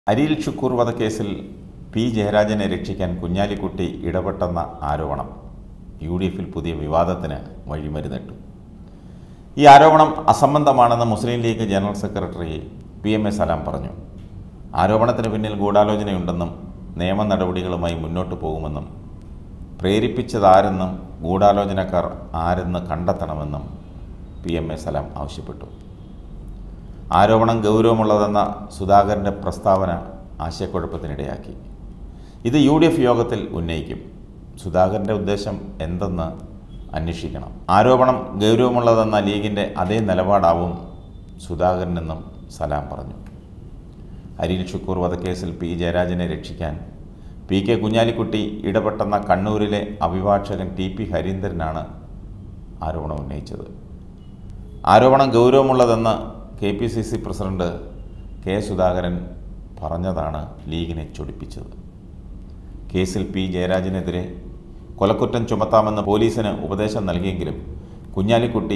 അരിയിൽ ഷുക്കൂർ വധക്കേസിൽ പി ജയരാജനെ രക്ഷിക്കാൻ കുഞ്ഞാലിക്കുട്ടി ഇടപെട്ടെന്ന ആരോപണം യു ഡി എഫിൽ പുതിയ വിവാദത്തിന് വഴിമരുന്നിട്ടു ഈ ആരോപണം അസംബന്ധമാണെന്ന് Muslim League general secretary P M A Salam പറഞ്ഞു ആരോപണത്തിന് പിന്നിൽ ഗൂഢാലോചനയുണ്ടെന്നും നിയമ നടപടികളുമായി മുന്നോട്ട് പോകുമെന്നും പ്രേരിപ്പിച്ചതാരെന്നും ഗൂഢാലോചനക്കാർ ആരെന്ന് കണ്ടെത്തണമെന്നും പി എം എ സലാം ആവശ്യപ്പെട്ടു ആരോപണം ഗൗരവമുള്ളതെന്ന സുധാകരൻ്റെ പ്രസ്താവന ആശയക്കുഴപ്പത്തിനിടയാക്കി ഇത് യു ഡി എഫ് യോഗത്തിൽ ഉന്നയിക്കും സുധാകരൻ്റെ ഉദ്ദേശം എന്തെന്ന് അന്വേഷിക്കണം ആരോപണം ഗൗരവമുള്ളതെന്ന ലീഗിൻ്റെ അതേ നിലപാടാവും സുധാകരനെന്നും സലാം പറഞ്ഞു അരിയിൽ ഷുക്കൂർ വധക്കേസിൽ പി ജയരാജനെ രക്ഷിക്കാൻ പി കെ കുഞ്ഞാലിക്കുട്ടി ഇടപെട്ടെന്ന കണ്ണൂരിലെ അഭിഭാഷകൻ ടി പി ഹരീന്ദ്രനാണ് ആരോപണം ഉന്നയിച്ചത് ആരോപണം ഗൗരവമുള്ളതെന്ന് K P C C president K Sudhakaran പറഞ്ഞതാണ് ലീഗിനെ ചൊടിപ്പിച്ചത് കേസിൽ പി ജയരാജനെതിരെ കൊലക്കുറ്റം ചുമത്താമെന്ന് പോലീസിന് ഉപദേശം നൽകിയെങ്കിലും കുഞ്ഞാലിക്കുട്ടി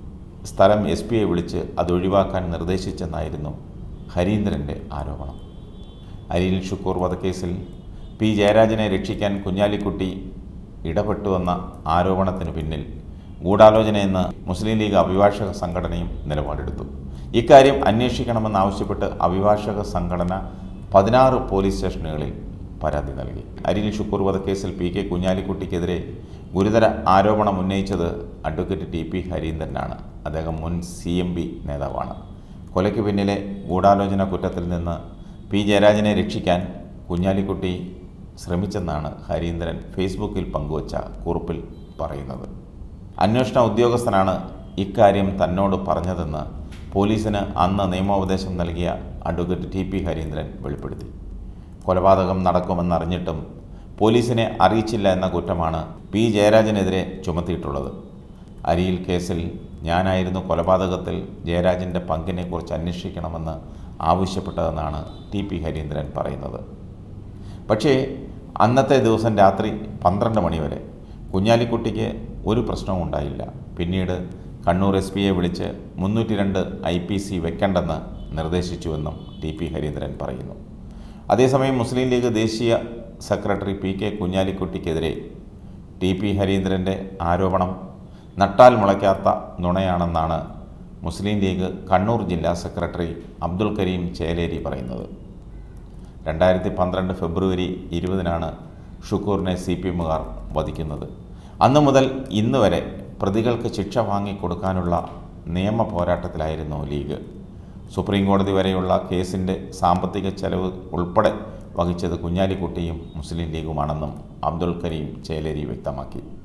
സ്ഥലം എസ് പിയെ വിളിച്ച് അതൊഴിവാക്കാൻ നിർദ്ദേശിച്ചെന്നായിരുന്നു ഹരീന്ദ്രൻ്റെ ആരോപണം അരിയിൽ ഷുക്കൂർ വധക്കേസിൽ പി ജയരാജനെ രക്ഷിക്കാൻ കുഞ്ഞാലിക്കുട്ടി ഇടപെട്ടുവെന്ന ആരോപണത്തിന് പിന്നിൽ ഗൂഢാലോചനയെന്ന് മുസ്ലിം ലീഗ് അഭിഭാഷക സംഘടനയും നിലപാടെടുത്തു ഇക്കാര്യം അന്വേഷിക്കണമെന്നാവശ്യപ്പെട്ട് അഭിഭാഷക സംഘടന പതിനാറ് പോലീസ് സ്റ്റേഷനുകളിൽ പരാതി നൽകി അരിയിൽ ഷുക്കൂർ വധക്കേസിൽ പി കെ കുഞ്ഞാലിക്കുട്ടിക്കെതിരെ ഗുരുതര ആരോപണം ഉന്നയിച്ചത് അഡ്വക്കേറ്റ് ടി പി ഹരീന്ദ്രനാണ് അദ്ദേഹം മുൻ സി എം ബി നേതാവാണ് കൊലയ്ക്ക് പിന്നിലെ ഗൂഢാലോചന കുറ്റത്തിൽ നിന്ന് പി ജയരാജനെ രക്ഷിക്കാൻ കുഞ്ഞാലിക്കുട്ടി ശ്രമിച്ചെന്നാണ് ഹരീന്ദ്രൻ ഫേസ്ബുക്കിൽ പങ്കുവച്ച കുറിപ്പിൽ പറയുന്നത് അന്വേഷണ ഉദ്യോഗസ്ഥനാണ് ഇക്കാര്യം തന്നോട് പറഞ്ഞതെന്ന് പോലീസിന് അന്ന് നിയമോപദേശം നൽകിയ അഡ്വക്കേറ്റ് ടി പി ഹരീന്ദ്രൻ വെളിപ്പെടുത്തി കൊലപാതകം നടക്കുമെന്നറിഞ്ഞിട്ടും പോലീസിനെ അറിയിച്ചില്ല എന്ന കുറ്റമാണ് പി ജയരാജനെതിരെ ചുമത്തിയിട്ടുള്ളത് അരിയിൽ കേസിൽ ഞാനായിരുന്നു കൊലപാതകത്തിൽ ജയരാജൻ്റെ പങ്കിനെക്കുറിച്ച് അന്വേഷിക്കണമെന്ന് ആവശ്യപ്പെട്ടതെന്നാണ് ടി പി ഹരീന്ദ്രൻ പറയുന്നത് പക്ഷേ അന്നത്തെ ദിവസം രാത്രി പന്ത്രണ്ട് മണിവരെ കുഞ്ഞാലിക്കുട്ടിക്ക് ഒരു പ്രശ്നവും ഉണ്ടായില്ല പിന്നീട് കണ്ണൂർ എസ് പിയെ വിളിച്ച് മുന്നൂറ്റി രണ്ട് ഐ പി സി വെക്കേണ്ടെന്ന് നിർദ്ദേശിച്ചുവെന്നും ടി പി ഹരീന്ദ്രൻ പറയുന്നു അതേസമയം മുസ്ലിം ലീഗ് ദേശീയ സെക്രട്ടറി പി കെ കുഞ്ഞാലിക്കുട്ടിക്കെതിരെ ടി പി ഹരീന്ദ്രൻ്റെ ആരോപണം നട്ടാൽ മുളയ്ക്കാത്ത നുണയാണെന്നാണ് മുസ്ലിം ലീഗ് കണ്ണൂർ ജില്ലാ സെക്രട്ടറി അബ്ദുൽ കരീം ചേലേരി പറയുന്നത് രണ്ടായിരത്തി പന്ത്രണ്ട് ഫെബ്രുവരി ഇരുപതിനാണ് ഷുക്കൂറിനെ സി പി എമ്മുകാർ വധിക്കുന്നത് അന്നു മുതൽ ഇന്ന് വരെ പ്രതികൾക്ക് ശിക്ഷ വാങ്ങിക്കൊടുക്കാനുള്ള നിയമ പോരാട്ടത്തിലായിരുന്നു ലീഗ് സുപ്രീം കോടതി വരെയുള്ള കേസിൻ്റെ സാമ്പത്തിക ചെലവ് ഉൾപ്പെടെ വഹിച്ചത് കുഞ്ഞാലിക്കുട്ടിയും മുസ്ലിം ലീഗുമാണെന്നും അബ്ദുൽ കരീം ചേലേരി വ്യക്തമാക്കി